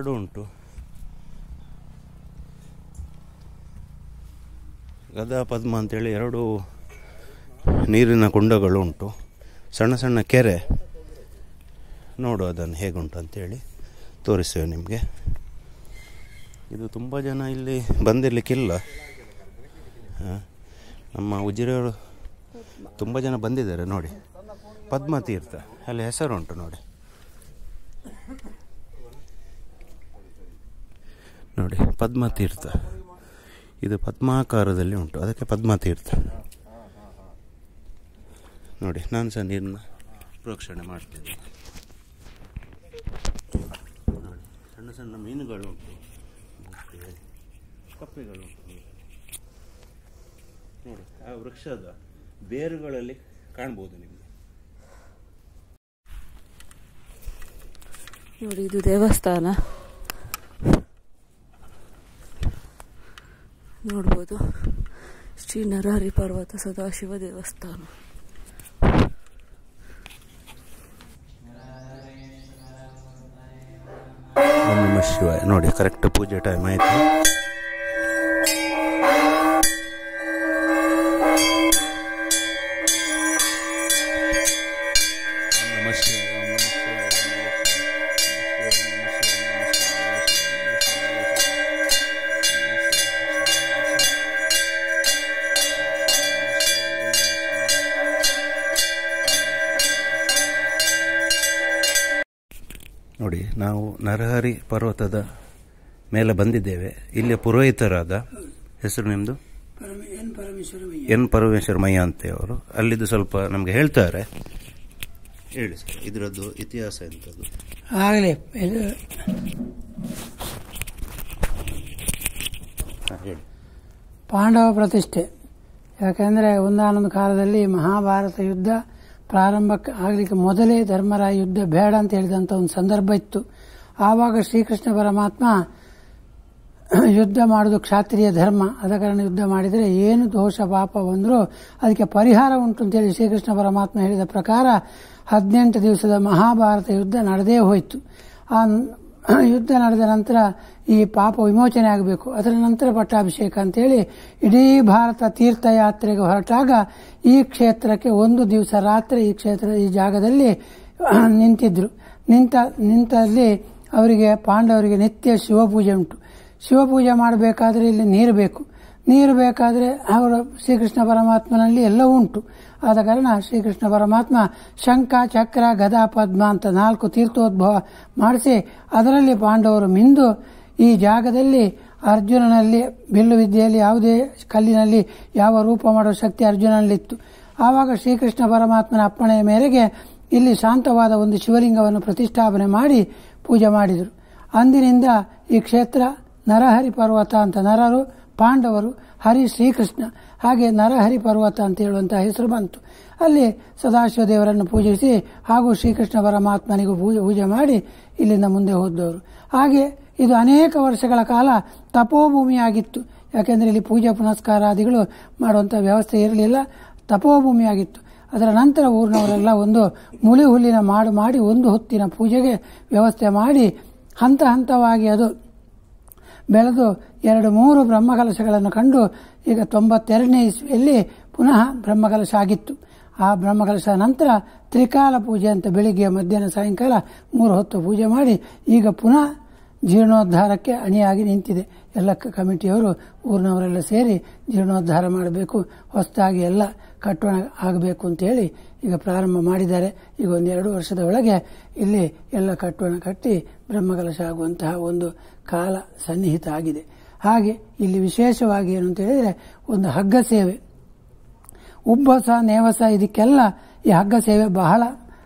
ಎರಡೂ ಉಂಟು ಗದಾ ಪದ್ಮ ಅಂತೇಳಿ ಎರಡು ನೀರಿನ ಕುಂಡಗಳು ಉಂಟು ಸಣ್ಣ ಸಣ್ಣ ಕೆರೆ ನೋಡು ಅದನ್ನು ಹೇಗುಂಟು ಅಂತೇಳಿ ತೋರಿಸ್ತೇವೆ ನಿಮಗೆ ಇದು ತುಂಬ ಜನ ಇಲ್ಲಿ ಬಂದಿರಲಿಕ್ಕಿಲ್ಲ ಹಾಂ ನಮ್ಮ ಉಜಿರೆಯವರು ತುಂಬ ಜನ ಬಂದಿದ್ದಾರೆ ನೋಡಿ ಪದ್ಮ ತೀರ್ಥ ಅಲ್ಲಿ ಹೆಸರುಂಟು ನೋಡಿ ನೋಡಿ ಪದ್ಮ ತೀರ್ಥ ಇದು ಪದ್ಮಾಕಾರದಲ್ಲಿ ಉಂಟು ಅದಕ್ಕೆ ಪದ್ಮ ತೀರ್ಥ ನೋಡಿ ನಾನು ಸಹ ನೀರನ್ನ ಪ್ರೋಕ್ಷಣೆ ಮಾಡ್ತೇನೆ ನೋಡಿ ಸಣ್ಣ ಸಣ್ಣ ಮೀನುಗಳು ಉಂಟು ಮತ್ತೆ ಕಪ್ಪೆಗಳು ಉಂಟು ನೋಡಿ ಆ ವೃಕ್ಷದ ಬೇರುಗಳಲ್ಲಿ ಕಾಣ್ಬೋದು ನಿಮಗೆ ನೋಡಿ ಇದು ದೇವಸ್ಥಾನ ನೋಡ್ಬೋದು ಶ್ರೀ ನರಹರಿ ಪರ್ವತ ಸದಾಶಿವ ದೇವಸ್ಥಾನ ಓಂ ನಮಃ ಶಿವಾಯ ನೋಡಿ ಕರೆಕ್ಟ್ ಪೂಜೆ ಟೈಮ್ ಆಯಿತು ನೋಡಿ ನಾವು ನರಹರಿ ಪರ್ವತದ ಮೇಲೆ ಬಂದಿದ್ದೇವೆ ಇಲ್ಲಿಯ ಪುರೋಹಿತರಾದ ಹೆಸರು ನಿಮ್ಮದು ಎನ್ ಪರಮೇಶ್ವರ ಮಯ್ಯ ಅಂತೆ ಅವರು ಅಲ್ಲಿದ್ದು ಸ್ವಲ್ಪ ನಮಗೆ ಹೇಳ್ತಾರೆ ಹೇಳಿ ಸರ್ ಇದರದ್ದು ಇತಿಹಾಸ ಎಂಥದ್ದು ಆಗಲಿ ಇದು ಹಾಂ ಹೇಳಿ ಪಾಂಡವ ಪ್ರತಿಷ್ಠೆ ಯಾಕೆಂದರೆ ಒಂದಾನೊಂದು ಕಾಲದಲ್ಲಿ ಮಹಾಭಾರತ ಯುದ್ಧ ಪ್ರಾರಂಭಕ್ಕೆ ಆಗಲಿಕ್ಕೆ ಮೊದಲೇ ಧರ್ಮರಾಯ ಯುದ್ಧ ಬೇಡ ಅಂತ ಹೇಳಿದಂಥ ಒಂದು ಸಂದರ್ಭ ಇತ್ತು ಆವಾಗ ಶ್ರೀಕೃಷ್ಣ ಪರಮಾತ್ಮ ಯುದ್ಧ ಮಾಡೋದು ಕ್ಷಾತ್ರಿಯ ಧರ್ಮ ಆದ ಕಾರಣ ಯುದ್ಧ ಮಾಡಿದರೆ ಏನು ದೋಷ ಪಾಪ ಬಂದರೂ ಅದಕ್ಕೆ ಪರಿಹಾರ ಉಂಟು ಅಂತೇಳಿ ಶ್ರೀಕೃಷ್ಣ ಪರಮಾತ್ಮ ಹೇಳಿದ ಪ್ರಕಾರ ಹದಿನೆಂಟು ದಿವಸದ ಮಹಾಭಾರತ ಯುದ್ಧ ನಡೆದೇ ಹೋಯಿತು ಆ ಯುದ್ಧ ನಡೆದ ನಂತರ ಈ ಪಾಪ ವಿಮೋಚನೆ ಆಗಬೇಕು ಅದರ ನಂತರ ಪಟ್ಟಾಭಿಷೇಕ ಅಂತೇಳಿ ಇಡೀ ಭಾರತ ತೀರ್ಥಯಾತ್ರೆಗೆ ಹೊರಟಾಗ ಈ ಕ್ಷೇತ್ರಕ್ಕೆ ಒಂದು ದಿವಸ ರಾತ್ರಿ ಈ ಕ್ಷೇತ್ರ ಈ ಜಾಗದಲ್ಲಿ ನಿಂತಿದ್ರು ನಿಂತ ನಿಂತಲ್ಲಿ ಅವರಿಗೆ ಪಾಂಡವರಿಗೆ ನಿತ್ಯ ಶಿವಪೂಜೆ ಉಂಟು ಶಿವಪೂಜೆ ಮಾಡಬೇಕಾದ್ರೆ ಇಲ್ಲಿ ನೀರು ಬೇಕು ನೀರು ಬೇಕಾದರೆ ಅವರು ಶ್ರೀಕೃಷ್ಣ ಪರಮಾತ್ಮನಲ್ಲಿ ಎಲ್ಲವೂ ಉಂಟು ಆದ ಕಾರಣ ಶ್ರೀಕೃಷ್ಣ ಪರಮಾತ್ಮ ಶಂಖ ಚಕ್ರ ಗದಾ ಪದ್ಮ ಅಂತ ನಾಲ್ಕು ತೀರ್ಥೋದ್ಭವ ಮಾಡಿಸಿ ಅದರಲ್ಲಿ ಪಾಂಡವರು ಮಿಂದು ಈ ಜಾಗದಲ್ಲಿ ಅರ್ಜುನನಲ್ಲಿ ಬಿಲ್ಲು ವಿದ್ಯೆಯಲ್ಲಿ ಯಾವುದೇ ಕಲ್ಲಿನಲ್ಲಿ ಯಾವ ರೂಪ ಮಾಡುವ ಶಕ್ತಿ ಅರ್ಜುನನಲ್ಲಿತ್ತು ಆವಾಗ ಶ್ರೀಕೃಷ್ಣ ಪರಮಾತ್ಮನ ಅಪ್ಪಣೆಯ ಮೇರೆಗೆ ಇಲ್ಲಿ ಶಾಂತವಾದ ಒಂದು ಶಿವಲಿಂಗವನ್ನು ಪ್ರತಿಷ್ಠಾಪನೆ ಮಾಡಿ ಪೂಜೆ ಮಾಡಿದರು ಅಂದಿನಿಂದ ಈ ಕ್ಷೇತ್ರ ನರಹರಿ ಪರ್ವತ ಅಂತ ನರರು ಪಾಂಡವರು ಹರಿ ಶ್ರೀಕೃಷ್ಣ ಹಾಗೆ ನರಹರಿ ಪರ್ವತ ಅಂತ ಹೇಳುವಂತಹ ಹೆಸರು ಬಂತು ಅಲ್ಲಿ ಸದಾಶಿವ ದೇವರನ್ನು ಪೂಜಿಸಿ ಹಾಗೂ ಶ್ರೀಕೃಷ್ಣ ಪರಮಾತ್ಮನಿಗೂ ಪೂಜೆ ಪೂಜೆ ಮಾಡಿ ಇಲ್ಲಿಂದ ಮುಂದೆ ಹೋದವರು ಹಾಗೆ ಇದು ಅನೇಕ ವರ್ಷಗಳ ಕಾಲ ತಪೋಭೂಮಿಯಾಗಿತ್ತು ಯಾಕೆಂದರೆ ಇಲ್ಲಿ ಪೂಜೆ ಪುನಸ್ಕಾರಾದಿಗಳು ಮಾಡುವಂಥ ವ್ಯವಸ್ಥೆ ಇರಲಿಲ್ಲ ತಪೋಭೂಮಿಯಾಗಿತ್ತು ಅದರ ನಂತರ ಊರಿನವರೆಲ್ಲ ಒಂದು ಮುಳಿ ಹುಲ್ಲಿನ ಮಾಡು ಮಾಡಿ ಒಂದು ಹೊತ್ತಿನ ಪೂಜೆಗೆ ವ್ಯವಸ್ಥೆ ಮಾಡಿ ಹಂತ ಹಂತವಾಗಿ ಅದು ಬೆಳೆದು ಎರಡು ಮೂರು ಬ್ರಹ್ಮಕಲಶಗಳನ್ನು ಕಂಡು ಈಗ ತೊಂಬತ್ತೆರಡನೇ ಇಸ್ವಿಯಲ್ಲಿ ಪುನಃ ಬ್ರಹ್ಮಕಲಶ ಆಗಿತ್ತು ಆ ಬ್ರಹ್ಮಕಲಶ ನಂತರ ತ್ರಿಕಾಲ ಪೂಜೆ ಅಂತ ಬೆಳಿಗ್ಗೆ ಮಧ್ಯಾಹ್ನ ಸಾಯಂಕಾಲ ಮೂರು ಹೊತ್ತು ಪೂಜೆ ಮಾಡಿ ಈಗ ಪುನಃ ಜೀರ್ಣೋದ್ಧಾರಕ್ಕೆ ಅಣಿಯಾಗಿ ನಿಂತಿದೆ ಎಲ್ಲ ಕ- ಕಮಿಟಿಯವರು ಊರಿನವರೆಲ್ಲ ಸೇರಿ ಜೀರ್ಣೋದ್ಧಾರ ಮಾಡಬೇಕು ಹೊಸದಾಗಿ ಎಲ್ಲ ಕಟ್ಟೋಣ ಆಗಬೇಕು ಅಂತೇಳಿ ಈಗ ಪ್ರಾರಂಭ ಮಾಡಿದ್ದಾರೆ ಈಗ ಒಂದೆರಡು ವರ್ಷದ ಒಳಗೆ ಇಲ್ಲಿ ಎಲ್ಲ ಕಟ್ಟೋಣ ಕಟ್ಟಿ ಬ್ರಹ್ಮಕಲಶ ಆಗುವಂತಹ ಒಂದು ಕಾಲ ಸನ್ನಿಹಿತ ಆಗಿದೆ ಹಾಗೆ ಇಲ್ಲಿ ವಿಶೇಷವಾಗಿ ಏನು ಅಂತ ಹೇಳಿದರೆ ಒಂದು ಹಗ್ಗ ಸೇವೆ ಉಬ್ಬಸ ನೇವಸ ಇದಕ್ಕೆಲ್ಲ ಈ ಹಗ್ಗ ಸೇವೆ ಬಹಳ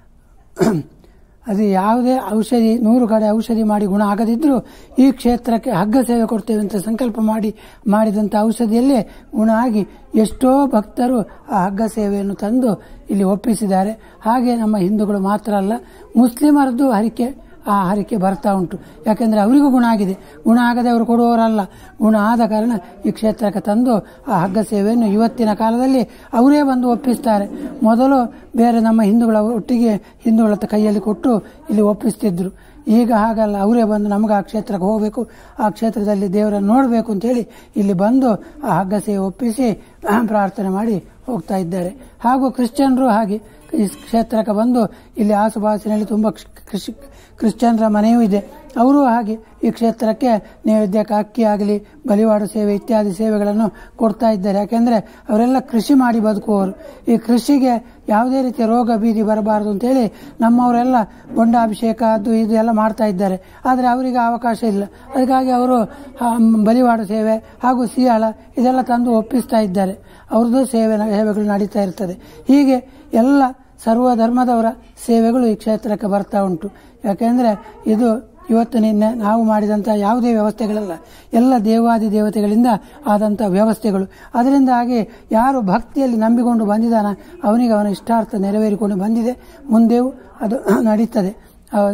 ಅದು ಯಾವುದೇ ಔಷಧಿ ನೂರು ಕಡೆ ಔಷಧಿ ಮಾಡಿ ಗುಣ ಆಗದಿದ್ದರೂ ಈ ಕ್ಷೇತ್ರಕ್ಕೆ ಹಗ್ಗ ಸೇವೆ ಕೊಡ್ತೇವೆ ಅಂತ ಸಂಕಲ್ಪ ಮಾಡಿ ಮಾಡಿದಂಥ ಔಷಧಿಯಲ್ಲೇ ಗುಣ ಆಗಿ ಎಷ್ಟೋ ಭಕ್ತರು ಆ ಹಗ್ಗ ಸೇವೆಯನ್ನು ತಂದು ಇಲ್ಲಿ ಒಪ್ಪಿಸಿದ್ದಾರೆ ಹಾಗೆ ನಮ್ಮ ಹಿಂದೂಗಳು ಮಾತ್ರ ಅಲ್ಲ ಮುಸ್ಲಿಮರದ್ದು ಹರಿಕೆ ಆ ಹರಿಕೆ ಬರ್ತಾ ಉಂಟು ಯಾಕೆಂದರೆ ಅವರಿಗೂ ಗುಣ ಆಗಿದೆ ಗುಣ ಆಗದೆ ಅವರು ಕೊಡುವವರಲ್ಲ ಗುಣ ಆದ ಕಾರಣ ಈ ಕ್ಷೇತ್ರಕ್ಕೆ ತಂದು ಆ ಹಗ್ಗ ಸೇವೆಯನ್ನು ಇವತ್ತಿನ ಕಾಲದಲ್ಲಿ ಅವರೇ ಬಂದು ಒಪ್ಪಿಸ್ತಾರೆ ಮೊದಲು ಬೇರೆ ನಮ್ಮ ಹಿಂದೂಗಳ ಒಟ್ಟಿಗೆ ಹಿಂದೂಗಳ ಕೈಯಲ್ಲಿ ಕೊಟ್ಟು ಇಲ್ಲಿ ಒಪ್ಪಿಸ್ತಿದ್ರು ಈಗ ಹಾಗಲ್ಲ ಅವರೇ ಬಂದು ನಮಗೆ ಆ ಕ್ಷೇತ್ರಕ್ಕೆ ಹೋಗಬೇಕು ಆ ಕ್ಷೇತ್ರದಲ್ಲಿ ದೇವರನ್ನು ನೋಡಬೇಕು ಅಂತೇಳಿ ಇಲ್ಲಿ ಬಂದು ಆ ಹಗ್ಗ ಸೇವೆ ಒಪ್ಪಿಸಿ ಪ್ರಾರ್ಥನೆ ಮಾಡಿ ಹೋಗ್ತಾ ಇದ್ದಾರೆ ಹಾಗೂ ಕ್ರಿಶ್ಚಿಯನ್ರು ಹಾಗೆ ಈ ಕ್ಷೇತ್ರಕ್ಕೆ ಬಂದು ಇಲ್ಲಿ ಆಸುಪಾಸಿನಲ್ಲಿ ತುಂಬ ಕೃಷಿ ಕ್ರಿಶ್ಚಿಯನ್ರ ಮನೆಯೂ ಇದೆ ಅವರು ಹಾಗೆ ಈ ಕ್ಷೇತ್ರಕ್ಕೆ ನೈವೇದ್ಯಕ್ಕೆ ಅಕ್ಕಿ ಆಗಲಿ ಬಲಿವಾಡ ಸೇವೆ ಇತ್ಯಾದಿ ಸೇವೆಗಳನ್ನು ಕೊಡ್ತಾ ಇದ್ದಾರೆ ಯಾಕೆಂದರೆ ಅವರೆಲ್ಲ ಕೃಷಿ ಮಾಡಿ ಬದುಕುವವರು ಈ ಕೃಷಿಗೆ ಯಾವುದೇ ರೀತಿಯ ರೋಗ ಬೀದಿ ಬರಬಾರದು ಅಂತೇಳಿ ನಮ್ಮವರೆಲ್ಲ ಬೊಂಡಾಭಿಷೇಕ ಅದು ಇದು ಎಲ್ಲ ಮಾಡ್ತಾ ಇದ್ದಾರೆ ಆದರೆ ಅವರಿಗೆ ಅವಕಾಶ ಇಲ್ಲ ಅದಕ್ಕಾಗಿ ಅವರು ಆ, ಬಲಿವಾಡ ಸೇವೆ ಹಾಗೂ ಸಿಯಾಳ ಇದೆಲ್ಲ ತಂದು ಒಪ್ಪಿಸ್ತಾ ಇದ್ದಾರೆ ಅವ್ರದ್ದು ಸೇವೆ ಸೇವೆಗಳು ನಡೀತಾ ಇರ್ತದೆ ಹೀಗೆ ಎಲ್ಲ ಸರ್ವ ಧರ್ಮದವರ ಸೇವೆಗಳು ಈ ಕ್ಷೇತ್ರಕ್ಕೆ ಬರ್ತಾ ಉಂಟು ಯಾಕೆಂದರೆ ಇದು ಇವತ್ತು ನಿನ್ನೆ ನಾವು ಮಾಡಿದಂಥ ಯಾವುದೇ ವ್ಯವಸ್ಥೆಗಳಲ್ಲ ಎಲ್ಲ ದೇವಾದಿ ದೇವತೆಗಳಿಂದ ಆದಂಥ ವ್ಯವಸ್ಥೆಗಳು ಅದರಿಂದಾಗಿ ಯಾರು ಭಕ್ತಿಯಲ್ಲಿ ನಂಬಿಕೊಂಡು ಬಂದಿದ್ದಾನ ಅವನಿಗೆ ಅವನ ಇಷ್ಟಾರ್ಥ ನೆರವೇರಿಕೊಂಡು ಬಂದಿದೆ ಮುಂದೆಯೂ ಅದು ನಡೀತದೆ ಅವ-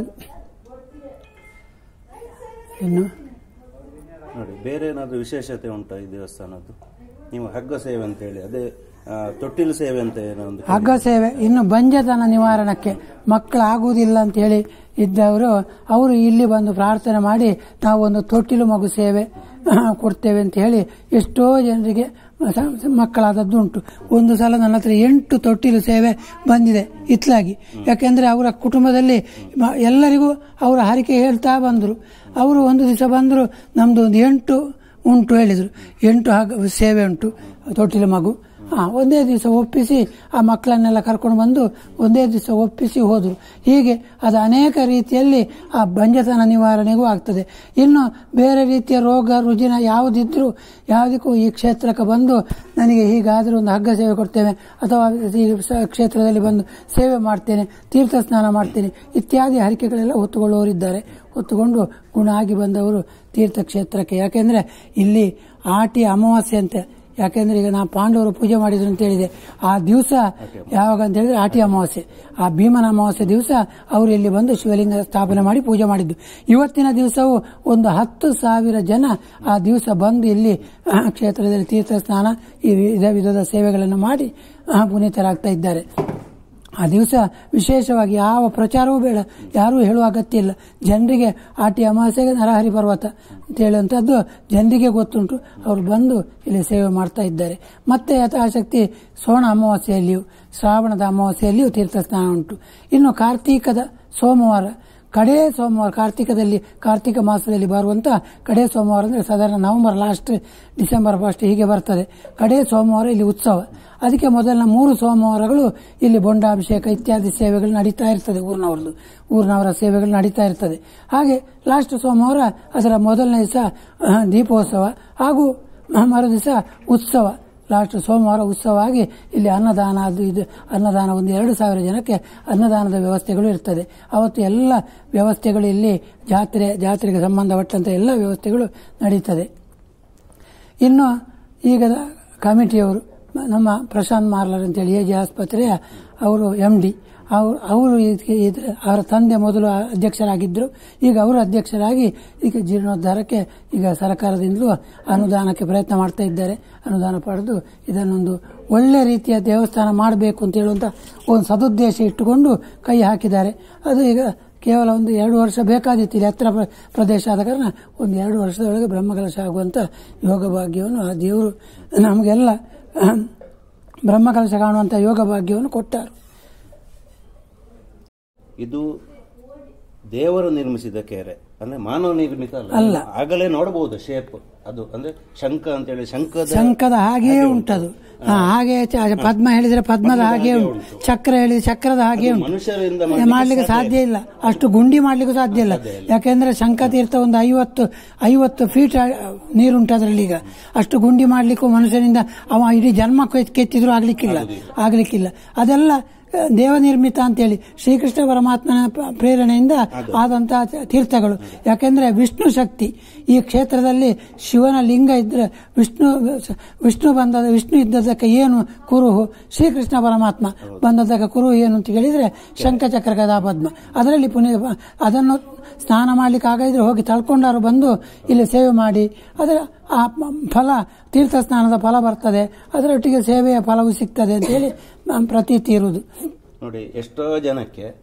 ಇನ್ನು ನೋಡಿ ಬೇರೆ ಏನಾದರೂ ವಿಶೇಷತೆ ಉಂಟಾ ಈ ದೇವಸ್ಥಾನದ್ದು ನೀವು ಹಗ್ಗ ಸೇವೆ ಅಂತ ಹೇಳಿ ಅದೇ ಆ, ತೊಟ್ಟಿಲು ಸೇವೆ ಅಂತ ಏನೋ ಒಂದು ಹಗ್ಗ ಸೇವೆ ಇನ್ನು ಬಂಜತನ ನಿವಾರಣಕ್ಕೆ ಮಕ್ಕಳಾಗುವುದಿಲ್ಲ ಅಂತ ಹೇಳಿ ಇದ್ದವರು ಅವರು ಇಲ್ಲಿ ಬಂದು ಪ್ರಾರ್ಥನೆ ಮಾಡಿ ನಾವು ಒಂದು ತೊಟ್ಟಿಲು ಮಗು ಸೇವೆ ಆ, ಕೊಡ್ತೇವೆ ಅಂತ ಹೇಳಿ ಎಷ್ಟೋ ಜನರಿಗೆ ಸ- ಸ- ಮಕ್ಕಳಾದದ್ದು ಉಂಟು ಒಂದು ಸಲ ನನ್ನ ಹತ್ರ ಎಂಟು ತೊಟ್ಟಿಲು ಸೇವೆ ಬಂದಿದೆ ಇತ್ಲಾಗಿ ಯಾಕೆಂದ್ರೆ ಅವರ ಕುಟುಂಬದಲ್ಲಿ ಮ- ಎಲ್ಲರಿಗೂ ಅವರ ಹರಿಕೆ ಹೇಳ್ತಾ ಬಂದರು ಅವರು ಒಂದು ದಿವಸ ಬಂದರು ನಮ್ದು ಒಂದು ಎಂಟು ಉಂಟು ಹೇಳಿದರು ಎಂಟು ಹಗ್ಗ ಸೇವೆ ಉಂಟು ತೊಟ್ಟಿಲು ಮಗು ಆ, ಒಂದೇ ದಿವಸ ಒಪ್ಪಿಸಿ ಆ ಮಕ್ಕಳನ್ನೆಲ್ಲ ಕರ್ಕೊಂಡು ಬಂದು ಒಂದೇ ದಿವಸ ಒಪ್ಪಿಸಿ ಹೋದರು ಹೀಗೆ ಅದು ಅನೇಕ ರೀತಿಯಲ್ಲಿ ಆ ಬಂಜತನ ನಿವಾರಣೆಗೂ ಆಗ್ತದೆ ಇನ್ನು ಬೇರೆ ರೀತಿಯ ರೋಗ ರುಜಿನ ಯಾವುದಿದ್ರೂ ಯಾವುದಕ್ಕೂ ಈ ಕ್ಷೇತ್ರಕ್ಕೆ ಬಂದು ನನಗೆ ಹೀಗಾದರೂ ಒಂದು ಹಗ್ಗ ಸೇವೆ ಕೊಡ್ತೇನೆ ಅಥವಾ ಈ ಸ- ಕ್ಷೇತ್ರದಲ್ಲಿ ಬಂದು ಸೇವೆ ಮಾಡ್ತೇನೆ ತೀರ್ಥ ಸ್ನಾನ ಮಾಡ್ತೇನೆ ಇತ್ಯಾದಿ ಹರಿಕೆಗಳೆಲ್ಲ ಹೊತ್ತುಕೊಳ್ಳುವವರಿದ್ದಾರೆ ಹೊತ್ತುಕೊಂಡು ಗುಣ ಆಗಿ ಬಂದವರು ತೀರ್ಥಕ್ಷೇತ್ರಕ್ಕೆ ಯಾಕೆಂದರೆ ಇಲ್ಲಿ ಆಟಿ ಅಮಾವಾಸ್ಯೆ ಅಂತೆ ಯಾಕೆಂದ್ರೆ ಈಗ ನಾ ಪಾಂಡವರು ಪೂಜೆ ಮಾಡಿದ್ರು ಅಂತ ಹೇಳಿದೆ ಆ ದಿವಸ ಯಾವಾಗ ಅಂತ ಹೇಳಿದ್ರೆ ಆಟಿ ಅಮಾವಾಸ್ಯೆ ಆ ಭೀಮನ ಅಮಾವಾಸ್ಯೆ ದಿವಸ ಅವರು ಇಲ್ಲಿ ಬಂದು ಶಿವಲಿಂಗ ಸ್ಥಾಪನೆ ಮಾಡಿ ಪೂಜೆ ಮಾಡಿದ್ದು ಇವತ್ತಿನ ದಿವಸವೂ ಒಂದು ಹತ್ತು ಸಾವಿರ ಜನ ಆ ದಿವಸ ಬಂದು ಇಲ್ಲಿ ಆ, ಕ್ಷೇತ್ರದಲ್ಲಿ ತೀರ್ಥ ಸ್ನಾನ ಈ ವಿಧ ವಿಧದ ಸೇವೆಗಳನ್ನು ಮಾಡಿ ಆ, ಪುನೀತರಾಗ್ತಾ ಇದ್ದಾರೆ ಆ ದಿವಸ ವಿಶೇಷವಾಗಿ ಯಾವ ಪ್ರಚಾರವೂ ಬೇಡ ಯಾರೂ ಹೇಳುವ ಅಗತ್ಯ ಇಲ್ಲ ಜನರಿಗೆ ಆಟಿ ಅಮಾವಾಸ್ಯೆಗೆ ನರಹರಿ ಪರ್ವತ ಅಂತ ಹೇಳುವಂಥದ್ದು ಜನರಿಗೆ ಗೊತ್ತುಂಟು ಅವರು ಬಂದು ಇಲ್ಲಿ ಸೇವೆ ಮಾಡ್ತಾ ಇದ್ದಾರೆ ಮತ್ತೆ ಯಥಾಶಕ್ತಿ ಸೋಣ ಅಮಾವಾಸ್ಯೆಯಲ್ಲಿಯೂ ಶ್ರಾವಣದ ಅಮಾವಾಸ್ಯೆಯಲ್ಲಿಯೂ ತೀರ್ಥ ಸ್ನಾನ ಉಂಟು ಇನ್ನು ಕಾರ್ತೀಕದ ಸೋಮವಾರ ಕಡೇ ಸೋಮವಾರ ಕಾರ್ತಿಕದಲ್ಲಿ ಕಾರ್ತಿಕ ಮಾಸದಲ್ಲಿ ಬರುವಂತ ಕಡೇ ಸೋಮವಾರ ಅಂದರೆ ಸಾಧಾರಣ ನವೆಂಬರ್ ಲಾಸ್ಟ್ ಡಿಸೆಂಬರ್ ಫಸ್ಟ್ ಹೀಗೆ ಬರ್ತದೆ ಕಡೇ ಸೋಮವಾರ ಇಲ್ಲಿ ಉತ್ಸವ ಅದಕ್ಕೆ ಮೊದಲಿನ ಮೂರು ಸೋಮವಾರಗಳು ಇಲ್ಲಿ ಬೊಂಡಾಭಿಷೇಕ ಇತ್ಯಾದಿ ಸೇವೆಗಳು ನಡೀತಾ ಇರ್ತದೆ ಊರಿನವ್ರದ್ದು ಊರಿನವರ ಸೇವೆಗಳು ನಡೀತಾ ಇರ್ತದೆ ಹಾಗೆ ಲಾಸ್ಟ್ ಸೋಮವಾರ ಅದರ ಮೊದಲನೇ ದಿವಸ ಆ, ದೀಪೋತ್ಸವ ಹಾಗೂ ಮರು ದಿವಸ ಉತ್ಸವ ಲಾಸ್ಟ್ ಸೋಮವಾರ ಉತ್ಸವ ಆಗಿ ಇಲ್ಲಿ ಅನ್ನದಾನ ಅದು ಇದು ಅನ್ನದಾನ ಒಂದು ಎರಡು ಸಾವಿರ ಜನಕ್ಕೆ ಅನ್ನದಾನದ ವ್ಯವಸ್ಥೆಗಳು ಇರ್ತದೆ ಅವತ್ತು ಎಲ್ಲ ವ್ಯವಸ್ಥೆಗಳು ಇಲ್ಲಿ ಜಾತ್ರೆ ಜಾತ್ರೆಗೆ ಸಂಬಂಧಪಟ್ಟಂತ ಎಲ್ಲ ವ್ಯವಸ್ಥೆಗಳು ನಡೀತದೆ ಇನ್ನು ಈಗ ಕಮಿಟಿಯವರು ನಮ್ಮ ಪ್ರಶಾಂತ್ ಮಾರ್ಲರ್ ಅಂತೇಳಿ ಎ ಜಿ ಆಸ್ಪತ್ರೆಯ ಅವರು ಎಂ ಡಿ ಅವರು ಅವರು ಇದಕ್ಕೆ ಇದ್ರ- ಅವರ ತಂದೆ ಮೊದಲು ಅಧ್ಯಕ್ಷರಾಗಿದ್ದರು ಈಗ ಅವರು ಅಧ್ಯಕ್ಷರಾಗಿ ಈಗ ಜೀರ್ಣೋದ್ಧಾರಕ್ಕೆ ಈಗ ಸರ್ಕಾರದಿಂದಲೂ ಅನುದಾನಕ್ಕೆ ಪ್ರಯತ್ನ ಮಾಡ್ತಾ ಇದ್ದಾರೆ ಅನುದಾನ ಪಡೆದು ಇದನ್ನೊಂದು ಒಳ್ಳೆ ರೀತಿಯ ದೇವಸ್ಥಾನ ಮಾಡಬೇಕು ಅಂತ ಹೇಳುವಂಥ ಒಂದು ಸದುದ್ದೇಶ ಇಟ್ಟುಕೊಂಡು ಕೈ ಹಾಕಿದ್ದಾರೆ ಅದು ಈಗ ಕೇವಲ ಒಂದು ಎರಡು ವರ್ಷ ಬೇಕಾದಿತ್ತು ಇಲ್ಲಿ ಹತ್ತಿರ ಪ್ರ- ಪ್ರದೇಶ ಆದ ಕಾರಣ ಒಂದು ಎರಡು ವರ್ಷದೊಳಗೆ ಬ್ರಹ್ಮಕಲಶ ಆಗುವಂಥ ಯೋಗ ಭಾಗ್ಯವನ್ನು ಆ ದೇವರು ನಮಗೆಲ್ಲ ಅಹಂ, ಬ್ರಹ್ಮಕಲಶ ಕಾಣುವಂಥ ಯೋಗ ಭಾಗ್ಯವನ್ನು ಕೊಟ್ಟಾರು ಇದು ದೇವರು ನಿರ್ಮಿಸಿದ ಕೆರೆ ಅಂದ್ರೆ ಮಾನವ ನಿರ್ಮಿತ ಅಲ್ಲ. ಅಲ್ಲ ಆಗಲೇ ನೋಡಬಹುದು ಶೇಪ್ ಅದು ಅಂದ್ರೆ ಶಂಖ ಅಂತೇಳಿ ಶಂಖದ ಶಂಖದ ಹಾಗೆಯೇ ಉಂಟದು ಹಾ, ಹಾಗೆ ಚ- ಪದ್ಮ ಹೇಳಿದ್ರೆ ಪದ್ಮದ ಹಾಗೆ ಉಂಟು ಚಕ್ರ ಹೇಳಿದ್ರೆ ಚಕ್ರದ ಹಾಗೆ ಉಂಟು ಮನುಷ್ಯರಿಂದ ಮಾಡ್ಲಿಕ್ಕೆ ಮಾಡ್ಲಿಕ್ಕೆ ಸಾಧ್ಯ ಇಲ್ಲ ಅಷ್ಟು ಗುಂಡಿ ಮಾಡ್ಲಿಕ್ಕೂ ಸಾಧ್ಯ ಇಲ್ಲ ಯಾಕೆಂದ್ರೆ ಶಂಖತೀರ್ಥ ಒಂದು ಐವತ್ತು ಐವತ್ತು ಫೀಟ್ ನೀರುಂಟು ಅದರಲ್ಲಿ ಈಗ ಅಷ್ಟು ಗುಂಡಿ ಮಾಡ್ಲಿಕ್ಕೂ ಮನುಷ್ಯನಿಂದ ಅವ ಇಡೀ ಜನ್ಮ ಕೆತ್- ಕೆತ್ತಿದ್ರು ಆಗ್ಲಿಕ್ಕಿಲ್ಲ ಆಗ್ಲಿಕ್ಕಿಲ್ಲ ಅದೆಲ್ಲ ಆ, ದೇವನಿರ್ಮಿತ ಅಂತೇಳಿ ಶ್ರೀಕೃಷ್ಣ ಪರಮಾತ್ಮನ ಪ- ಪ್ರೇರಣೆಯಿಂದ ಆದಂತಹ ತೀರ್ಥಗಳು ಯಾಕೆಂದ್ರೆ ವಿಷ್ಣು ಶಕ್ತಿ ಈ ಕ್ಷೇತ್ರದಲ್ಲಿ ಶಿವನ ಲಿಂಗ ಇದ್ರೆ ವಿಷ್ಣು ವಿಷ್ಣು ಬಂದ ವಿಷ್ಣು ಇದ್ದದಕ್ಕೆ ಏನು ಕುರುಹು ಶ್ರೀಕೃಷ್ಣ ಪರಮಾತ್ಮ ಬಂದದಕ್ಕೆ ಕುರುಹು ಏನು ಅಂತ ಹೇಳಿದ್ರೆ ಶಂಖಚಕ್ರ ಗದಾ ಪದ್ಮ ಅದರಲ್ಲಿ ಪುನೀತ ಅದನ್ನು ಸ್ನಾನ ಮಾಡ್ಲಿಕ್ಕೆ ಆಗದಿದ್ರೆ ಹೋಗಿ ತಳ್ಕೊಂಡಾರು ಬಂದು ಇಲ್ಲಿ ಸೇವೆ ಮಾಡಿ ಅದರ ಆ ಫಲ ತೀರ್ಥ ಸ್ನಾನದ ಫಲ ಬರ್ತದೆ ಅದರೊಟ್ಟಿಗೆ ಸೇವೆಯ ಫಲವು ಸಿಗ್ತದೆ ಅಂತೇಳಿ ಪ್ರತೀತಿ ಇರುವುದು ನೋಡಿ ಎಷ್ಟೋ ಜನಕ್ಕೆ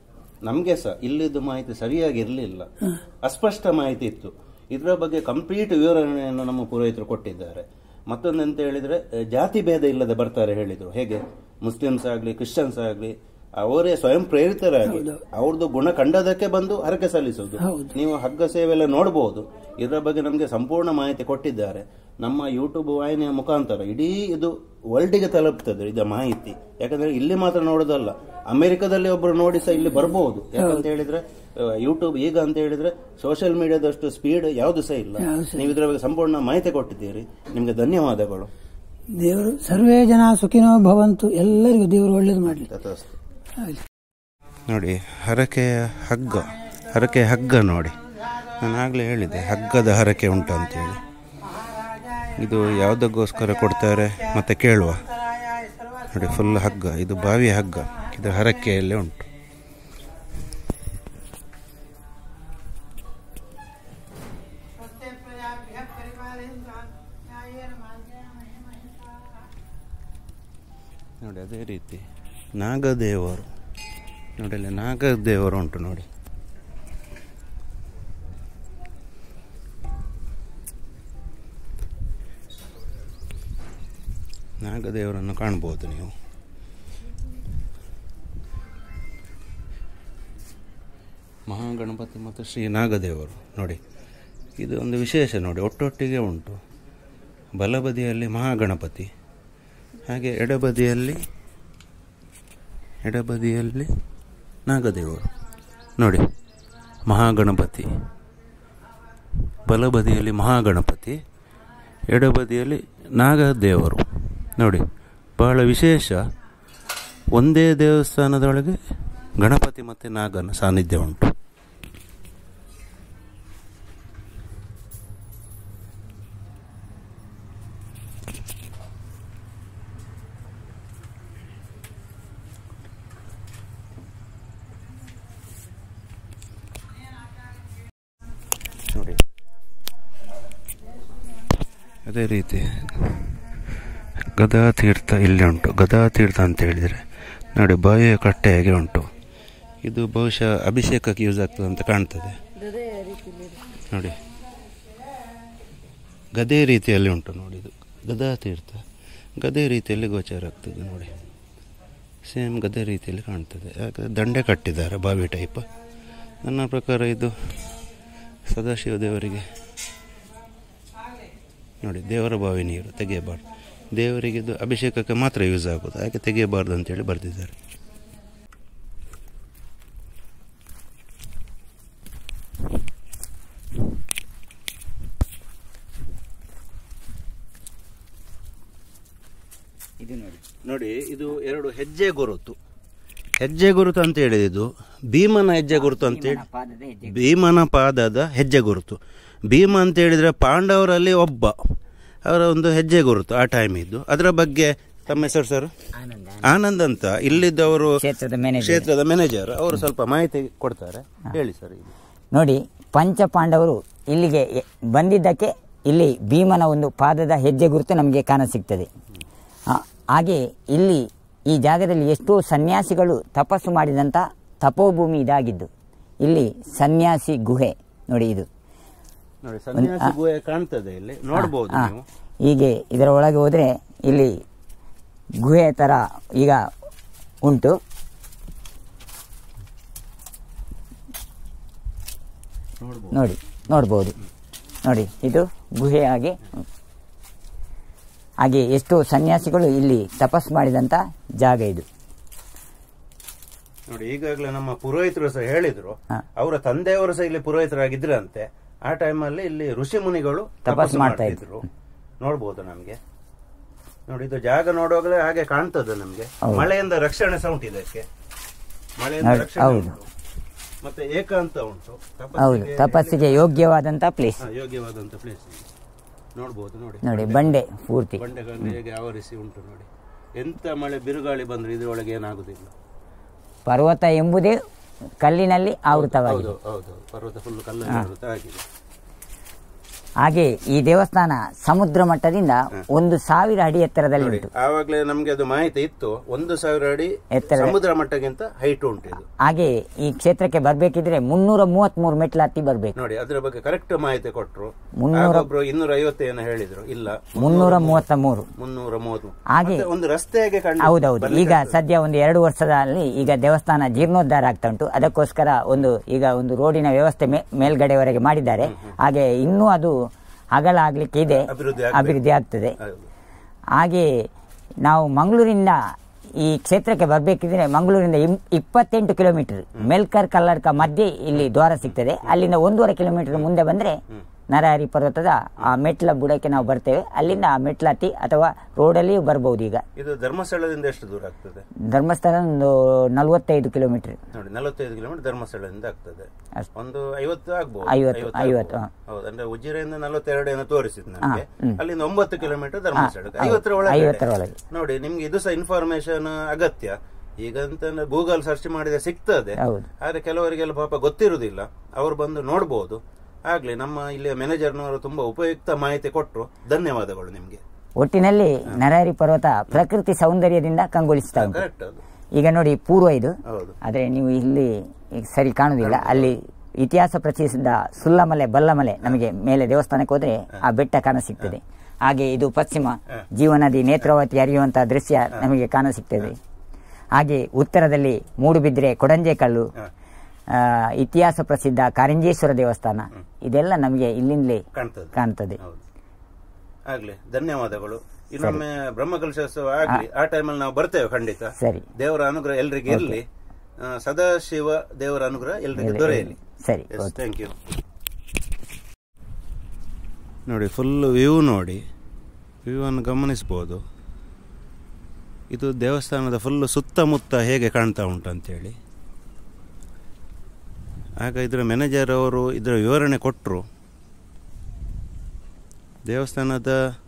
ನಮ್ಗೆ ಸಹ ಇಲ್ಲಿದ್ದು ಮಾಹಿತಿ ಸರಿಯಾಗಿ ಇರಲಿಲ್ಲ ಅಸ್ಪಷ್ಟ ಮಾಹಿತಿ ಇತ್ತು ಇದರ ಬಗ್ಗೆ ಕಂಪ್ಲೀಟ್ ವಿವರಣೆಯನ್ನು ನಮ್ಮ ಪುರೋಹಿತರು ಕೊಟ್ಟಿದ್ದಾರೆ ಮತ್ತೊಂದು ಅಂತ ಹೇಳಿದ್ರೆ ಆ, ಜಾತಿ ಭೇದ ಇಲ್ಲದೆ ಬರ್ತಾರೆ ಹೇಳಿದ್ರು ಹೇಗೆ ಮುಸ್ಲಿಮ್ಸ್ ಆಗ್ಲಿ ಕ್ರಿಶ್ಚಿಯನ್ಸ್ ಆಗ್ಲಿ ಅವರೇ ಸ್ವಯಂ ಪ್ರೇರಿತರಾಗಿ ಅವ್ರದ್ದು ಗುಣ ಕಂಡದಕ್ಕೆ ಬಂದು ಹರಕೆ ಸಲ್ಲಿಸುವುದು ನೀವು ಹಗ್ಗ ಸೇವೆ ಎಲ್ಲ ನೋಡಬಹುದು ಇದರ ಬಗ್ಗೆ ನಮಗೆ ಸಂಪೂರ್ಣ ಮಾಹಿತಿ ಕೊಟ್ಟಿದ್ದಾರೆ ನಮ್ಮ ಯೂಟ್ಯೂಬ್ ವಾಹಿನಿಯ ಮುಖಾಂತರ ಇಡೀ ಇದು ವರ್ಲ್ಡ್ಗೆ ತಲುಪ್ತದೆ ಇದರ ಮಾಹಿತಿ ಯಾಕಂದ್ರೆ ಇಲ್ಲಿ ಮಾತ್ರ ನೋಡೋದಲ್ಲ ಅಮೆರಿಕದಲ್ಲಿ ಒಬ್ರು ನೋಡಿ ಸಹ ಇಲ್ಲಿ ಬರಬಹುದು ಯಾಕಂತ ಹೇಳಿದ್ರೆ ಯೂಟ್ಯೂಬ್ ಈಗ ಅಂತ ಹೇಳಿದ್ರೆ ಸೋಷಿಯಲ್ ಮೀಡಿಯಾದಷ್ಟು ಸ್ಪೀಡ್ ಯಾವುದು ಸಹ ಇಲ್ಲ ನೀವು ಇದರ ಬಗ್ಗೆ ಸಂಪೂರ್ಣ ಮಾಹಿತಿ ಕೊಟ್ಟಿದ್ದೀರಿ ನಿಮಗೆ ಧನ್ಯವಾದಗಳು ದೇವರು ಸರ್ವೇ ಜನ ಸುಖಿನೋ ಭವಂತು ಎಲ್ಲರಿಗೂ ದೇವರು ಒಳ್ಳೇದು ಮಾಡಲಿ ತಥಾಸ್ತು. ನೋಡಿ ಹರಕೆಯ ಹಗ್ಗ ಹರಕೆಯ ಹಗ್ಗ ನೋಡಿ ನಾನು ಆಗಲೇ ಹೇಳಿದ್ದೆ ಹಗ್ಗದ ಹರಕೆ ಉಂಟು ಅಂತೇಳಿ ಇದು ಯಾವುದಕ್ಕೋಸ್ಕರ ಕೊಡ್ತಾರೆ ಮತ್ತೆ ಕೇಳುವ ನೋಡಿ ಫುಲ್ ಹಗ್ಗ ಇದು ಬಾವಿ ಹಗ್ಗ ಇದು ಹರಕೆಯಲ್ಲೇ ಉಂಟು ನೋಡಿ ಅದೇ ರೀತಿ ನಾಗದೇವರು ನೋಡಿ ಅಲ್ಲಿ ನಾಗದೇವರು ಉಂಟು ನೋಡಿ ನಾಗದೇವರನ್ನು ಕಾಣ್ಬೋದು ನೀವು ಮಹಾಗಣಪತಿ ಮತ್ತು ಶ್ರೀ ನಾಗದೇವರು ನೋಡಿ ಇದು ಒಂದು ವಿಶೇಷ ನೋಡಿ ಒಟ್ಟೊಟ್ಟಿಗೆ ಉಂಟು ಬಲಬದಿಯಲ್ಲಿ ಮಹಾಗಣಪತಿ ಹಾಗೆ ಎಡಬದಿಯಲ್ಲಿ ಎಡಬದಿಯಲ್ಲಿ ನಾಗದೇವರು ನೋಡಿ ಮಹಾಗಣಪತಿ ಬಲಬದಿಯಲ್ಲಿ ಮಹಾಗಣಪತಿ ಎಡಬದಿಯಲ್ಲಿ ನಾಗದೇವರು ನೋಡಿ ಬಹಳ ವಿಶೇಷ ಒಂದೇ ದೇವಸ್ಥಾನದೊಳಗೆ ಗಣಪತಿ ಮತ್ತು ನಾಗನ ಸಾನ್ನಿಧ್ಯ ಉಂಟು ನೋಡಿ ಅದೇ ರೀತಿ ಗದಾ ತೀರ್ಥ ಇಲ್ಲಿ ಉಂಟು ಗದಾ ತೀರ್ಥ ಅಂತ ಹೇಳಿದರೆ ನೋಡಿ ಬಾವಿಯ ಕಟ್ಟೆ ಹೇಗೆ ಉಂಟು ಇದು ಬಹುಶಃ ಅಭಿಷೇಕಕ್ಕೆ ಯೂಸ್ ಆಗ್ತದೆ ಅಂತ ಕಾಣ್ತದೆ ನೋಡಿ ಗದೆ ರೀತಿಯಲ್ಲಿ ಉಂಟು ನೋಡಿ ಇದು ಗದಾ ತೀರ್ಥ ಗದೆ ರೀತಿಯಲ್ಲಿ ಗೋಚರ ಆಗ್ತದೆ ನೋಡಿ ಸೇಮ್ ಗದೆ ರೀತಿಯಲ್ಲಿ ಕಾಣ್ತದೆ ಯಾಕಂದರೆ ದಂಡೆ ಕಟ್ಟಿದ್ದಾರೆ ಬಾವಿ ಟೈಪ್ ನನ್ನ ಪ್ರಕಾರ ಇದು ಸದಾಶಿವ ದೇವರಿಗೆ ನೋಡಿ ದೇವರ ಬಾವಿ ನೀರು ತೆಗೆಯಬಾರ್ದು ದೇವರಿಗೆ ಇದು ಅಭಿಷೇಕಕ್ಕೆ ಮಾತ್ರ ಯೂಸ್ ಆಗೋದು ಯಾಕೆ ತೆಗೆಯಬಾರ್ದು ಅಂತೇಳಿ ಬರೆದಿದ್ದಾರೆ ಇದು ನೋಡಿ ನೋಡಿ ಇದು ಎರಡು ಹೆಜ್ಜೆ ಗುರುತು ಹೆಜ್ಜೆ ಗುರುತು ಅಂತ ಹೇಳಿದ್ದು ಭೀಮನ ಹೆಜ್ಜೆ ಗುರುತು ಅಂತ ಹೇಳಿ ಪಾದದ ಹೆಜ್ಜೆ ಭೀಮನ ಪಾದದ ಹೆಜ್ಜೆ ಗುರುತು ಭೀಮ ಅಂತ ಹೇಳಿದ್ರೆ ಪಾಂಡವರಲ್ಲಿ ಒಬ್ಬ ಅವರ ಒಂದು ಹೆಜ್ಜೆ ಗುರುತು ಆ ಟೈಮ್ ಇದ್ದು ಅದರ ಬಗ್ಗೆ ತಮ್ಮ ಹೆಸರು ಸರ್ ಆನಂದ ಆನಂದ್ ಅಂತ ಇಲ್ಲಿದ್ದವರು ಕ್ಷೇತ್ರದ ಮ್ಯಾನೇಜರ್ ಕ್ಷೇತ್ರದ ಮ್ಯಾನೇಜರ್ ಅವರು ಸ್ವಲ್ಪ ಮಾಹಿತಿ ಕೊಡ್ತಾರೆ ಹೇಳಿ ಸರ್ ಇದು ನೋಡಿ ಪಂಚ ಪಾಂಡವರು ಇಲ್ಲಿಗೆ ಎ- ಬಂದಿದ್ದಕ್ಕೆ ಇಲ್ಲಿ ಭೀಮನ ಒಂದು ಪಾದದ ಹೆಜ್ಜೆ ಗುರುತು ನಮಗೆ ಕಾಣಸಿಗ್ತದೆ ಆ, ಹಾಗೆ ಇಲ್ಲಿ ಈ ಜಾಗದಲ್ಲಿ ಎಷ್ಟೋ ಸನ್ಯಾಸಿಗಳು ತಪಸ್ಸು ಮಾಡಿದಂಥ ತಪೋಭೂಮಿ ಇದಾಗಿದ್ದು ಇಲ್ಲಿ ಸನ್ಯಾಸಿ ಗುಹೆ ನೋಡಿ ಇದು ನೋಡಿ ಸನ್ಯಾಸಿ ಗುಹೆ ಕಾಣ್ತದೆ ಇಲ್ಲಿ ನೋಡ್ಬೋದು ಆ, ನೀವು ಹೀಗೆ ಇದರ ಒಳಗೆ ಹೋದರೆ ಇಲ್ಲಿ ಗುಹೆ ಥರ ಈಗ ಉಂಟು ನೋಡ್ಬೋದು ನೋಡಿ ನೋಡ್ಬೋದು ನೋಡಿ ಇದು ಗುಹೆಯಾಗಿ ಹಾಗೆ ಎಷ್ಟೋ ಸನ್ಯಾಸಿಗಳು ಇಲ್ಲಿ ತಪಸ್ ಮಾಡಿದಂಥ ಜಾಗ ಇದು ನೋಡಿ ಈಗಾಗಲೇ ನಮ್ಮ ಪುರೋಹಿತರು ಸಹ ಹೇಳಿದ್ರು ಹಾ. ಅವರ ತಂದೆಯವರು ಸಹ ಇಲ್ಲಿ ಪುರೋಹಿತರಾಗಿದ್ರಂತೆ ಆ ಟೈಮಲ್ಲಿ ಇಲ್ಲಿ ಋಷಿ ಮುನಿಗಳು ತಪಸ್ಸು ಮಾಡ್ತಾ ಮಾಡ್ತಿದ್ರು ನೋಡ್ಬೋದು ನಮ್ಗೆ ನೋಡಿ ಇದು ಜಾಗ ನೋಡುವಾಗಲೇ ಹಾಗೆ ಕಾಣ್ತದೆ ನಮ್ಗೆ ಹೌದು. ಮಳೆಯಿಂದ ರಕ್ಷಣೆ ಸಹ ಉಂಟು ಇದಕ್ಕೆ ಮಳೆಯಿಂದ ಹೌದು, ರಕ್ಷಣೆ ಹೌದು. ಉಂಟು ಮತ್ತೆ ಏಕಾಂತ ಉಂಟು ಹೌದು ತಪಸ್ಸಿಗೆ ತಪಸ್ಸಿಗೆ ಯೋಗ್ಯವಾದಂಥ ಪ್ಲೇಸ್ ಹಾ, ಯೋಗ್ಯವಾದಂತ ಪ್ಲೇಸ್ ನೋಡ್ಬೋದು ನೋಡಿ ನೋಡಿ ಬಂಡೆ ಪೂರ್ತಿ ಬಂಡೆಗಳು ಹೇಗೆ ಆವರಿಸಿ ಉಂಟು ನೋಡಿ ಎಂತ ಮಳೆ ಬಿರುಗಾಳಿ ಬಂದ್ರೆ ಇದರೊಳಗೆ ಏನಾಗುದಿಲ್ಲ ಪರ್ವತ ಎಂಬುದೇ ಕಲ್ಲಿನಲ್ಲಿ ಆವೃತವಾಗಿದೆ ಹೌದು ಹೌದು ಪರ್ವತ ಫುಲ್ ಕಲ್ಲಲ್ಲಿ ಆವೃತ ಆಗಿದೆ ಹಾಗೆ ಈ ದೇವಸ್ಥಾನ ಸಮುದ್ರ ಮಟ್ಟದಿಂದ ಒಂದು ಸಾವಿರ ಅಡಿ ಎತ್ತರದಲ್ಲಿ ನೋಡಿ ಉಂಟು ಆವಾಗಲೇ ನಮ್ಗೆ ಅದು ಮಾಹಿತಿ ಇತ್ತು ಒಂದು ಸಾವಿರ ಅಡಿ ಎತ್ತರ. ಸಮುದ್ರ ಮಟ್ಟಕ್ಕಿಂತ ಹೈಟ್ ಉಂಟು ಇದು ಹಾಗೆ ಈ ಕ್ಷೇತ್ರಕ್ಕೆ ಬರ್ಬೇಕಿದ್ರೆ ಮುನ್ನೂರ ಮೂವತ್ತ್ ಮೂರು ಮೆಟ್ಲು ಹತ್ತಿ ಬರ್ಬೇಕು ನೋಡಿ ಅದರ ಬಗ್ಗೆ ಕರೆಕ್ಟ್ ಮಾಹಿತಿ ಕೊಟ್ರು ಮುನ್ನೂರ- ಒಬ್ರು ಇನ್ನೂರ ಐವತ್ತು ಏನೋ ಹೇಳಿದ್ರು ಇಲ್ಲ ಮುನ್ನೂರ ಮೂವತ್ತ ಮೂರು ಮುನ್ನೂರ ಮೂವತ್ತು ಹಾಗೆ- ಮತ್ತೆ ಒಂದು ರಸ್ತೆಗೆ ಕಂಡು ಹೌದೌದು ಬರ್ಲಿಕ್ಕೆ ಈಗ ಆಗ್ತದೆ. ಸದ್ಯ ಒಂದು ಎರಡು ವರ್ಷದಲ್ಲಿ ಈಗ ದೇವಸ್ಥಾನ ಜೀರ್ಣೋದ್ಧಾರ ಆಗ್ತಾ ಉಂಟು ಅದಕ್ಕೋಸ್ಕರ ಒಂದು ಈಗ ಒಂದು ರೋಡಿನ ವ್ಯವಸ್ಥೆ ಮೇ- ಮೇಲ್ಗಡೆವರೆಗೆ ಮಾಡಿದ್ದಾರೆ ಹಾಗೆ ಇನ್ನೂ ಅದು ಅಗಲ ಆಗ್ಲಿಕ್ಕೆ ಇದೆ ಅಭಿವೃದ್ಧಿ ಆಗ್ಬೇಕು. ಅಭಿವೃದ್ಧಿ ಆಗ್ತದೆ ಹೌದು. ಹಾಗೆ ನಾವು ಮಂಗಳೂರಿಂದ ಈ ಕ್ಷೇತ್ರಕ್ಕೆ ಬರಬೇಕಿದ್ರೆ ಮಂಗಳೂರಿಂದ ಇಂ- ಇಪ್ಪತ್ತೆಂಟು ಕಿಲೋಮೀಟರ್ ಮೆಲ್ಕರ್ ಕಲ್ಲಡ್ಕ ಮಧ್ಯೆ ಇಲ್ಲಿ ದ್ವಾರ ಸಿಗ್ತದೆ ಅಲ್ಲಿಂದ ಒಂದೂವರೆ ಕಿಲೋಮೀಟರ್ ಮುಂದೆ ಬಂದ್ರೆ ನರಹರಿ ಪರ್ವತದ ಆ ಮೆಟ್ಲ ಬುಡಕ್ಕೆ ನಾವು ಬರ್ತೇವೆ ಅಲ್ಲಿಂದ ಆ ಮೆಟ್ಲ ಹತ್ತಿ ಅಥವಾ ರೋಡಲ್ಲಿಯೂ ಬರ್ಬೋದು ಈಗ ಇದು ಧರ್ಮಸ್ಥಳದಿಂದ ಎಷ್ಟು ದೂರ ಆಗ್ತದೆ ಧರ್ಮಸ್ಥಳ ಒಂದು ನಲವತ್ತೈದು ಕಿಲೋಮೀಟರ್ ನೋಡಿ ನಲವತ್ತೈದು ಕಿಲೋಮೀಟರ್ ಧರ್ಮಸ್ಥಳದಿಂದ ಆಗ್ತದೆ ಅಷ್ಟು. ಒಂದು ಐವತ್ತು ಆಗ್ಬಹುದು ಐವತ್ತು, ಐವತ್ತು, ಹಾ. ಹೌದು ಅಂದ್ರೆ ಉಜಿರೆಯಿಂದ ನಲವತ್ತೆರಡು ಏನೋ ತೋರಿಸಿದ್ ನನಗೆ ಅಲ್ಲಿಂದ ಒಂಬತ್ತು ಕಿಲೋಮೀಟರ್ ಧರ್ಮಸ್ಥಳಕ್ಕೆ ಐವತ್ತರ ಐವತ್ತರ ಒಳಗೆ ಒಳಗೆ. ನೋಡಿ ನಿಮ್ಗೆ ಇದು ಸಹ ಇನ್ಫಾರ್ಮೇಶನ್ ಅಗತ್ಯ ಈಗಂತ ಗೂಗಲ್ ಸರ್ಚ್ ಮಾಡಿದ್ರೆ ಸಿಗ್ತದೆ ಹೌದು. ಆದ್ರೆ ಕೆಲವರಿಗೆಲ್ಲ ಪಾಪ ಗೊತ್ತಿರುವುದಿಲ್ಲ ಅವ್ರು ಬಂದು ನೋಡ್ಬೋದು ಆಗ್ಲಿ ನಮ್ಮ ಇಲ್ಲಿಯ ಮ್ಯಾನೇಜರ್ನವರು ತುಂಬಾ ಉಪಯುಕ್ತ ಮಾಹಿತಿ ಕೊಟ್ರು ಧನ್ಯವಾದಗಳು ನಿಮ್ಗೆ ಒಟ್ಟಿನಲ್ಲಿ ನರಹರಿ ಪರ್ವತ ಪ್ರಕೃತಿ ಸೌಂದರ್ಯದಿಂದ ಕಂಗೊಳಿಸ್ತಾ ಉಂಟು ಕರೆಕ್ಟ್ ಅದು ಈಗ ನೋಡಿ ಪೂರ್ವ ಇದು ಹೌದು ಆದರೆ ನೀವು ಇಲ್ಲಿ ಈಗ ಸರಿ ಕಾಣುವುದಿಲ್ಲ ಅಲ್ಲಿ ಇತಿಹಾಸ ಪ್ರಚರಿಸಿದ ಸುಲ್ಲಮಲೆ ಬಲ್ಲಮಲೆ ನಮಗೆ ಮೇಲೆ ದೇವಸ್ಥಾನಕ್ಕೆ ಹೋದ್ರೆ ಆ ಬೆಟ್ಟ ಕಾಣ ಸಿಗ್ತದೆ ಹಾಗೆ ಇದು ಪಶ್ಚಿಮ ಜೀವನದಿ ನೇತ್ರಾವತಿ ಹರಿಯುವಂತಹ ದೃಶ್ಯ ನಮಗೆ ಕಾಣ ಸಿಗ್ತದೆ ಹಾಗೆ ಉತ್ತರದಲ್ಲಿ ಮೂಡುಬಿದ್ರೆ ಕೊಡಂಜೆ ಕಲ್ಲು ಆ, ಇತಿಹಾಸ ಪ್ರಸಿದ್ಧ ಕಾರಿಂಜೇಶ್ವರ ದೇವಸ್ಥಾನ ಇದೆಲ್ಲ ನಮಗೆ ಇಲ್ಲಿಂದಲೇ ಕಾಣ್ತದೆ ಕಾಣ್ತದೆ ಹೌದು ಆಗ್ಲಿ ಧನ್ಯವಾದಗಳು ಇನ್ನೊಮ್ಮೆ ಬ್ರಹ್ಮಕಲಶೋತ್ಸವ ಆಗ್ಲಿ ಆ ಟೈಮಲ್ಲಿ ನಾವು ಬರ್ತೇವೆ ಖಂಡಿತ ಸರಿ ದೇವರ ಅನುಗ್ರಹ ಎಲ್ರಿಗೆ ಇರಲಿ ಸದಾಶಿವ ದೇವರ ಅನುಗ್ರಹ ಎಲ್ರಿಗೆ ದೊರೆಯಲಿ ಸರಿ ಎಸ್ ಥ್ಯಾಂಕ್ ಯು ನೋಡಿ ಫುಲ್ ವ್ಯೂ ನೋಡಿ ವ್ಯೂ ಅನ್ನು ಗಮನಿಸ್ಬೋದು ಇದು ದೇವಸ್ಥಾನದ ಫುಲ್ ಸುತ್ತಮುತ್ತ ಹೇಗೆ ಕಾಣ್ತಾ ಉಂಟು ಅಂತೇಳಿ ಆಗ ಇದರ ಮ್ಯಾನೇಜರ್ ಅವರು ಇದರ ವಿವರಣೆ ಕೊಟ್ಟರು ದೇವಸ್ಥಾನದ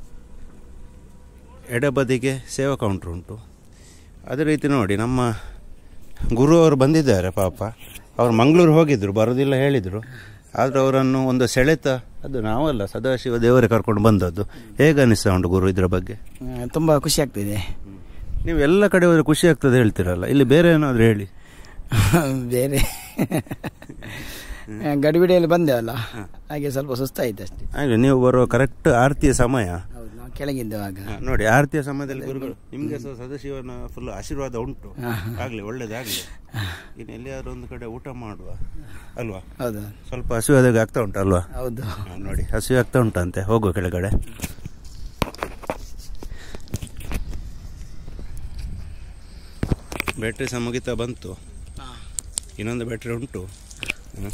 ಎಡಬದಿಗೆ ಸೇವಾ ಕೌಂಟ್ರ್ ಉಂಟು ಅದೇ ರೀತಿ ನೋಡಿ ನಮ್ಮ ಗುರು ಅವರು ಬಂದಿದ್ದಾರೆ ಪಾಪ ಅವ್ರು ಮಂಗಳೂರು ಹೋಗಿದ್ರು ಬರೋದಿಲ್ಲ ಹೇಳಿದರು ಆದರೂ ಅವರನ್ನು ಒಂದು ಸೆಳೆತ ಅದು ನಾವಲ್ಲ ಸದಾಶಿವ ದೇವರೇ ಕರ್ಕೊಂಡು ಬಂದದ್ದು ಹೇಗೆ ಅನಿಸ್ತಾ ಉಂಟು ಗುರು ಇದರ ಬಗ್ಗೆ ಆ, ತುಂಬ ಖುಷಿ ಆಗ್ತಿದೆ ನೀವು ಎಲ್ಲ ಕಡೆ ಹೋದ್ರೆ ಖುಷಿ ಆಗ್ತದೆ ಹೇಳ್ತೀರಲ್ಲ ಇಲ್ಲಿ ಬೇರೆ ಏನಾದರೂ ಹೇಳಿ ಬೇರೆ ಗಡಿಬಿಡಿಯಲ್ಲಿ ಬಂದೆವಲ್ಲ ಹಾಗೆ ಸ್ವಲ್ಪ ಸುಸ್ತಾಯ್ತು ಅಷ್ಟೇ ಹಾಗೆ ನೀವು ಬರುವ ಕರೆಕ್ಟ್ ಆರತಿಯ ಸಮಯ ಹೌದು ನಾವು ಕೆಳಗಿದ್ದವಾಗ ಹಾ, ನೋಡಿ ಆರತಿಯ ಸಮಯದಲ್ಲಿ ಗುರುಗಳು ನಿಮಗೆ ಸಹ ಸದಾಶಿವನ ಫುಲ್ ಆಶೀರ್ವಾದ ಉಂಟು ಆಗ್ಲಿ ಒಳ್ಳೇದಾಗ್ಲಿ ಇನ್ನು ಎಲ್ಲಿಯಾದ್ರೂ ಒಂದು ಕಡೆ ಊಟ ಮಾಡುವ ಅಲ್ವಾ ಹೌದು ಸ್ವಲ್ಪ ಹಸಿವಾದಾಗ ಆಗ್ತಾ ಉಂಟು ಅಲ್ವಾ ಹೌದು ಹಾ, ನೋಡಿ ಹಸಿವು ಆಗ್ತಾ ಉಂಟಂತೆ ಹೋಗುವ ಕೆಳಗಡೆ ಬ್ಯಾಟ್ರಿ ಸಹ ಮುಗಿತಾ ಬಂತು ಇನ್ನೊಂದು ಬ್ಯಾಟ್ರಿ ಉಂಟು ಹ್ಮ್.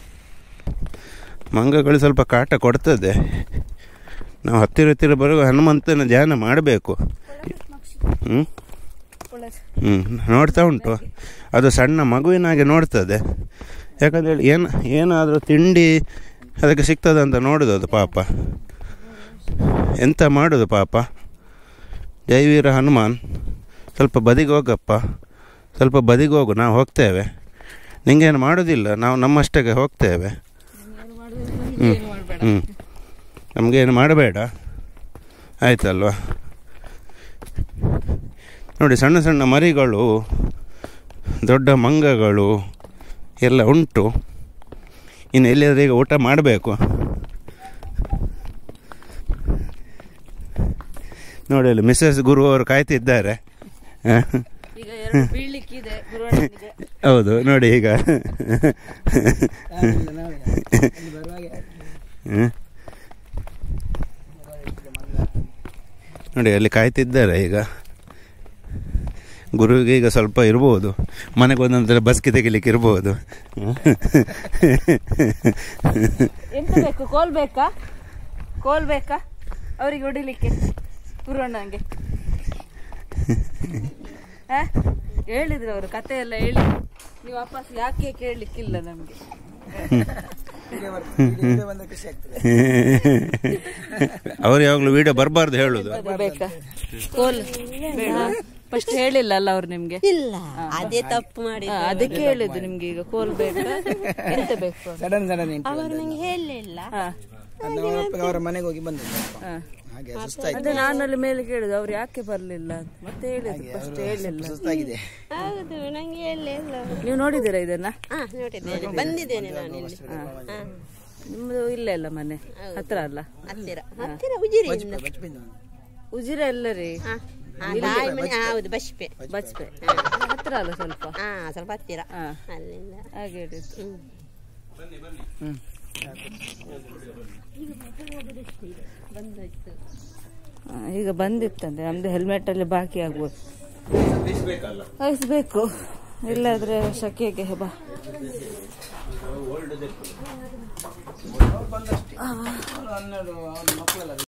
ಮಂಗಗಳು ಸ್ವಲ್ಪ ಕಾಟ ಕೊಡ್ತದೆ ನಾವು ಹತ್ತಿರ ಹತ್ತಿರ ಬರುವ ಹನುಮಂತನ ಧ್ಯಾನ ಮಾಡಬೇಕು ಹ್ಞೂ ಹ್ಞೂ ನೋಡ್ತಾ ಉಂಟು ಅದು ಸಣ್ಣ ಮಗುವಿನ ಹಾಗೆ ನೋಡ್ತದೆ ಯಾಕಂದ್ರೆ ಹೇಳಿ ಏನು ಏನಾದರೂ ತಿಂಡಿ ಅದಕ್ಕೆ ಸಿಗ್ತದೆ ಅಂತ ನೋಡೋದು ಅದು ಪಾಪ ಎಂತ ಮಾಡೋದು ಪಾಪ ಜೈವೀರ ಹನುಮಾನ್ ಸ್ವಲ್ಪ ಬದಿಗೆ ಹೋಗಪ್ಪ ಸ್ವಲ್ಪ ಬದಿಗೆ ಹೋಗು ನಾವು ಹೋಗ್ತೇವೆ ನಿಂಗೇನು ಮಾಡೋದಿಲ್ಲ ನಾವು ನಮ್ಮಷ್ಟಕ್ಕೆ ಹೋಗ್ತೇವೆ ಹ್ಞೂ ಹ್ಞೂ ನಮಗೇನು ಮಾಡಬೇಡ ಆಯ್ತಲ್ವಾ ನೋಡಿ ಸಣ್ಣ ಸಣ್ಣ ಮರಿಗಳು ದೊಡ್ಡ ಮಂಗಗಳು ಎಲ್ಲ ಉಂಟು ಇನ್ನು ಎಲ್ಲಿಯಾದ್ರೂ ಈಗ ಊಟ ಮಾಡಬೇಕು ನೋಡಿ ಅಲ್ಲಿ ಮಿಸಸ್ ಗುರು ಅವರು ಕಾಯ್ತಿದ್ದಾರೆ ಹ? ಈಗ ಎರಡು ಬೀಳ್ಲಿಕ್ಕಿದೆ ಗುರುವಣ್ಣನಿಗೆ ಹೌದು ನೋಡಿ ಈಗ ಹ್ಮ್. ನೋಡಿ ಅಲ್ಲಿ ಕಾಯ್ತಿದ್ದಾರೆ ಈಗ ಗುರುವಿಗೆ ಈಗ ಸ್ವಲ್ಪ ಇರ್ಬೋದು ಮನೆಗೆ ಒಂದೊಂದ್ಸಲ ಬಸ್ಗೆ ತೆಗಿಲಿಕ್ಕೆ ಇರ್ಬೋದು ಎಂತ ಬೇಕು ಕೋಲ್ ಬೇಕಾ ಕೋಲ್ ಬೇಕಾ ಅವರಿಗೆ ಹೊಡಿಲಿಕ್ಕೆ ಗುರುವಣ್ಣಂಗೆ ಆ? ಹೇಳಿದ್ರು ಅವರು ಕತೆ ಎಲ್ಲ ಹೇಳಿ ನೀವು ವಾಪಸ್ ಯಾಕೆ ಕೇಳಲಿಕ್ಕಿಲ್ಲ ನಮ್ಗೆ ಅವ್ರು ಯಾವಾಗಲೂ ವಿಡಿಯೋ ಬರಬಾರ್ದು ಹೇಳೋದು ಅದು ಬೇಕಾ ಕೋಲ್ ಬೇಡ ಫಸ್ಟ್ ಹೇಳಿಲ್ಲ ಅಲ್ಲ ಅವ್ರು ನಿಮ್ಗೆ ಇಲ್ಲ ಅದೇ ತಪ್ಪು ಮಾಡಿ ಆ, ಅದಕ್ಕೆ ಹೇಳಿದ್ದು ನಿಮ್ಗೆ ಈಗ ಕೋಲ್ ಬೇಕಾ ಎಂತ ಬೇಕು ಸಡನ್ ಸಡನ್ ಅವರು ನಂಗೆ ಹೇಳಲಿಲ್ಲ ಹಾ ಅದು ನಾವು ಅಪ್ಪಗೆ ಅವರ ಮನೆಗೆ ಹೋಗಿ ಬಂದದ್ದು ಅಪ್ಪ. ಹಾ. ಹಾಗೆ ಸುಸ್ತಾಯ್ತು ಅದೇ ನಾನು ಅಲ್ಲಿ ಮೇಲೆ ಕೇಳುದು ಅವ್ರು ಯಾಕೆ ಬರ್ಲಿಲ್ಲ ಅಂತ ಮತ್ತೆ ಹೇಳಿದ್ರು ಫಸ್ಟ್ ಹೇಳಿಲ್ಲ ಸುಸ್ತಾಗಿದೆ ಹೌದು ನಂಗೆ ಹೇಳಲೇ ಇಲ್ಲ ಅವರು. ನೀವು ನೋಡಿದ್ದೀರಾ ಇದನ್ನ ಹಾ ನೋಡಿದ್ದೇನೆ ಬಂದಿದ್ದೇನೆ ನಾನು ಇಲ್ಲಿ ಹಾ. ನಿಮ್ದು ಇಲ್ಲೇ ಅಲ್ಲ ಮನೆ ಹತ್ರ ಅಲ್ಲ ಹತ್ತಿರ ಹತ್ತಿರ ಉಜಿರಿ ಇನ್ನು. ಉಜಿರೆ ಎಲ್ಲ ರೀ ಹಾ. ಹಾ, ತಾಯಿ ಮನೆ ಹೌದು ಬಸ್ಪೆ ಬಚ್ಪೆ ಹತ್ರ ಅಲ್ಲ ಸ್ವಲ್ಪ ಹಾ ಸ್ವಲ್ಪ ಹತ್ತಿರ ಹಾ. ಅಲ್ಲಿಂದ ಹಾಗೆ ಹೇಳಿದ್ದು ಆ, ಈಗ ಬಂದಿತ್ತಂತೆ ನಮ್ದು ಹೆಲ್ಮೆಟ್ ಅಲ್ಲಿ ಬಾಕಿ ಆಗ್ಬೋದು ಹಾಯಿಸ್ಬೇಕು ಇಲ್ಲಾದ್ರೆ ಶಕೆಗೆ ಬಾ ಹನ್ನೆರಡು ಮಕ್ಕಳೆಲ್ಲ